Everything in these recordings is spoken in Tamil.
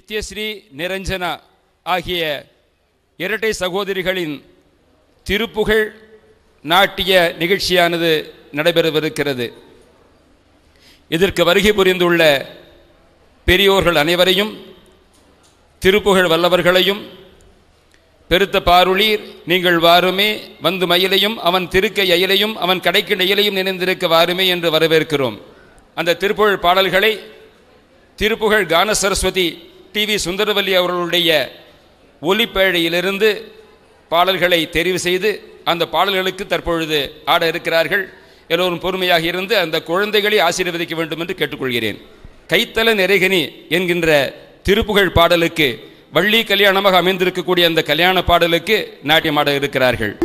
நித்யஸ்ரீ நிரஞ்சனா ஆகிய இரட்டை சகோதரிகளின் திருப்புகழ் நாட்டிய நிகழ்ச்சியானது நடைபெறவிருக்கிறது இதற்கு வருகை புரிந்துள்ள பெரியோர்கள் அனைவரையும் திருப்புகழ் வல்லவர்களையும் பெருத்த பாருளீர் நீங்கள் வாருமே வந்து மயிலையும் அவன் திருக்கை அயிலையும் அவன் கடைக்கு நெயிலையும் நினைந்திருக்க வாருமே என்று வரவேற்கிறோம் அந்த திருப்புகழ் பாடல்களை திருப்புகழ் கான சரஸ்வதி டி வி சுந்தரவல்லி அவர்களுடைய ஒலிப்பேழையிலிருந்து பாடல்களை தெரிவு செய்து அந்த பாடல்களுக்கு தற்பொழுது ஆட இருக்கிறார்கள் எல்லோரும் பொறுமையாக இருந்து அந்த குழந்தைகளை ஆசீர்வதிக்க வேண்டும் என்று கேட்டுக்கொள்கிறேன் கைத்தல நிறைகனி என்கின்ற திருப்புகழ் பாடலுக்கு வள்ளி கல்யாணமாக அமைந்திருக்கக்கூடிய அந்த கல்யாண பாடலுக்கு நாட்டியமாட இருக்கிறார்கள்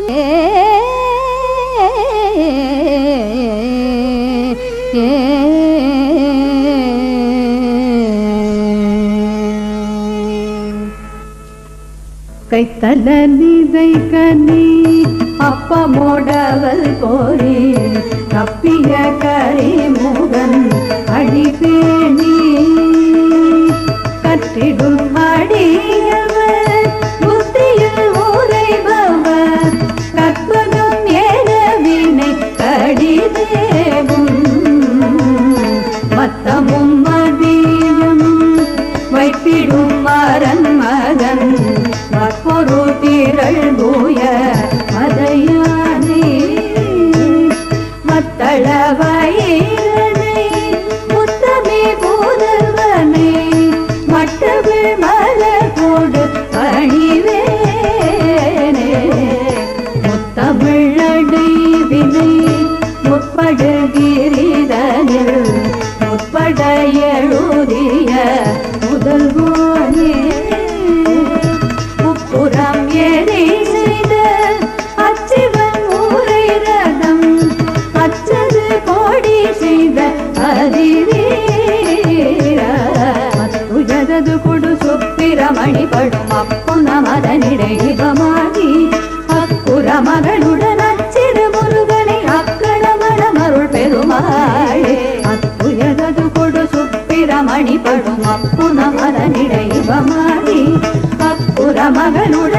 கைத்தல நிதை கனி அப்பமோடவல் போரி தப்பிய கரி முகன் அடிபேணி கற்றிடும் அடியவர் புத்தியில் உரைபவர் கற்பகம் ஏறவினை கடிதேவும் மத்தமும் மதியம் வைப்பிடும் மரன் மகன் மற்பொரு திரள் தூய மதையானே மத்தளவயிரனை முத்தமே போதல்வனை மட்டவிழ் மலர் கொடு பணிவேனே முத்தமிழடை வினை முற்படுகிரிதனில் முற்பட எழுதிய முதல்வோனே முப்புறம் எரி செய்த அச்சிவன் ஊரை ரதம் அச்சது கோடி செய்த அதிரீர துயரது கொடு சுப்பிரமணி படும் அப்புன மதனிடை இவமாகி அக்குற மகளுடன் அச்சிறு முருகனை அக்களமணம் அருள் பெருமாளே அத்துயரது கொடு சுப்பிரமணி படும் அப்புன மதனிடை இவமாகி அக்குற மகளுடன்